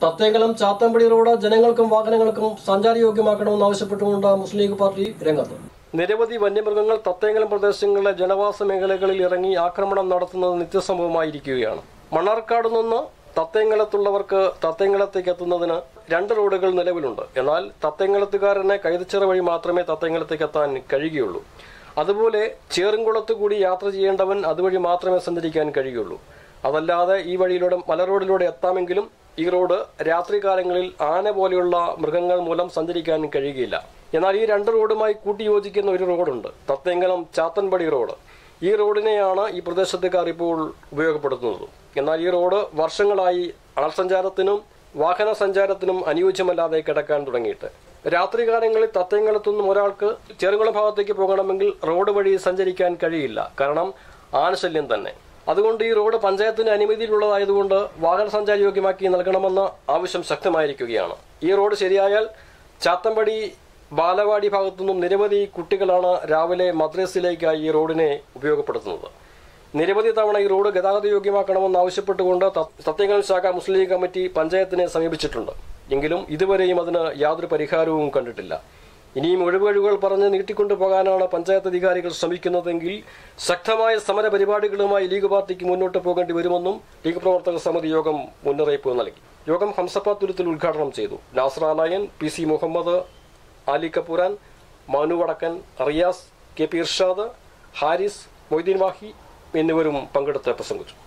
തത്തേങ്കലം ചാത്തമ്പടി road ജനങ്ങൾക്കും വാഹനങ്ങൾക്കും സഞ്ചാരയോഗ്യമാക്കണമെന്ന് ആവശ്യപ്പെട്ടുകൊണ്ട് മുസ്ലിം ലീഗ് പാർട്ടി രംഗത്ത് നിരവധി വന്യമൃഗങ്ങൾ തത്തേങ്കലം പ്രദേശങ്ങളിലെ ജനവാസ മേഖലകളിൽ ഇറങ്ങി ആക്രമണം നടത്തുന്നത് നിത്യസംഭവമായിരിക്കുകയാണ് മണ്ണാർക്കാട് നിന്ന് തത്തേങ്കലത്തുള്ളവർക്ക് തത്തേങ്കലത്തേക്ക് എത്തുന്നതിന് രണ്ട് റോഡുകൾ നിലവിലുണ്ട് എന്നാൽ തത്തേങ്കലത്തുകാരന് കൈതച്ചിറ വഴി മാത്രമേ തത്തേങ്കലത്തേക്ക് എത്താൻ കഴിയുകയുള്ളൂ അതുപോലെ ചേറുംകുളത്ത് കൂടി യാത്ര ചെയ്യേണ്ടവൻ അതുവഴി മാത്രമേ സഞ്ചരിക്കാൻ കഴിയുള്ളൂ അതല്ലാതെ ഈ വഴിയിലൂടെ മല റോഡിലൂടെ എത്താമെങ്കിലും ഈ റോഡ് രാത്രികാലങ്ങളിൽ ആന പോലെയുള്ള മൃഗങ്ങൾ മൂലം സഞ്ചരിക്കാൻ കഴിയുകയില്ല എന്നാൽ ഈ രണ്ട് റോഡുമായി കൂട്ടിയോജിക്കുന്ന ഒരു റോഡുണ്ട് തത്തേങ്കലം ചാത്തൻപടി റോഡ് ഈ റോഡിനെയാണ് ഈ പ്രദേശത്തുകാർ ഇപ്പോൾ ഉപയോഗപ്പെടുത്തുന്നത് എന്നാൽ ഈ റോഡ് വർഷങ്ങളായി ആൾസഞ്ചാരത്തിനും വാഹന സഞ്ചാരത്തിനും അനുയോജ്യമല്ലാതെ കിടക്കാൻ തുടങ്ങിയിട്ട് രാത്രികാലങ്ങളിൽ തത്തേങ്കലത്തുനിന്നും ഒരാൾക്ക് ചെറുകുളം ഭാഗത്തേക്ക് പോകണമെങ്കിൽ റോഡ് വഴി സഞ്ചരിക്കാൻ കഴിയില്ല കാരണം ആനശല്യം തന്നെ അതുകൊണ്ട് ഈ റോഡ് പഞ്ചായത്തിന്റെ അനുമതിയിലുള്ളതായതുകൊണ്ട് വാഹന സഞ്ചാര യോഗ്യമാക്കി നൽകണമെന്ന ആവശ്യം ശക്തമായിരിക്കുകയാണ് ഈ റോഡ് ശരിയായാൽ ചാത്തമ്പടി ബാലവാടി ഭാഗത്തുനിന്നും നിരവധി കുട്ടികളാണ് രാവിലെ മദ്രസിലേക്കായി ഈ റോഡിനെ ഉപയോഗപ്പെടുത്തുന്നത് നിരവധി തവണ ഈ റോഡ് ഗതാഗത യോഗ്യമാക്കണമെന്ന് ആവശ്യപ്പെട്ടുകൊണ്ട് സത്യങ്ങൾ ശാഖ മുസ്ലിം ലീഗ് കമ്മിറ്റി പഞ്ചായത്തിനെ സമീപിച്ചിട്ടുണ്ട് എങ്കിലും ഇതുവരെയും അതിന് യാതൊരു പരിഹാരവും കണ്ടിട്ടില്ല ഇനിയും ഒഴിവുകഴിവുകൾ പറഞ്ഞ് നീട്ടിക്കൊണ്ടു പോകാനാണ് പഞ്ചായത്ത് അധികാരികൾ ശ്രമിക്കുന്നതെങ്കിൽ ശക്തമായ സമര പരിപാടികളുമായി ലീഗ് പാർട്ടിക്ക് മുന്നോട്ട് പോകേണ്ടി വരുമെന്നും ലീഗ് പ്രവർത്തക സമിതി യോഗം മുന്നറിയിപ്പ് നൽകി യോഗം ഹംസപ്പാത്തുരത്തിൽ ഉദ്ഘാടനം ചെയ്തു Nasar Alayan P C Muhammad Ali Kapuran Manu Vadakkan Riyas K P Irshad Haris Moideen Vahi എന്നിവരും പങ്കെടുത്ത് പ്രസംഗിച്ചു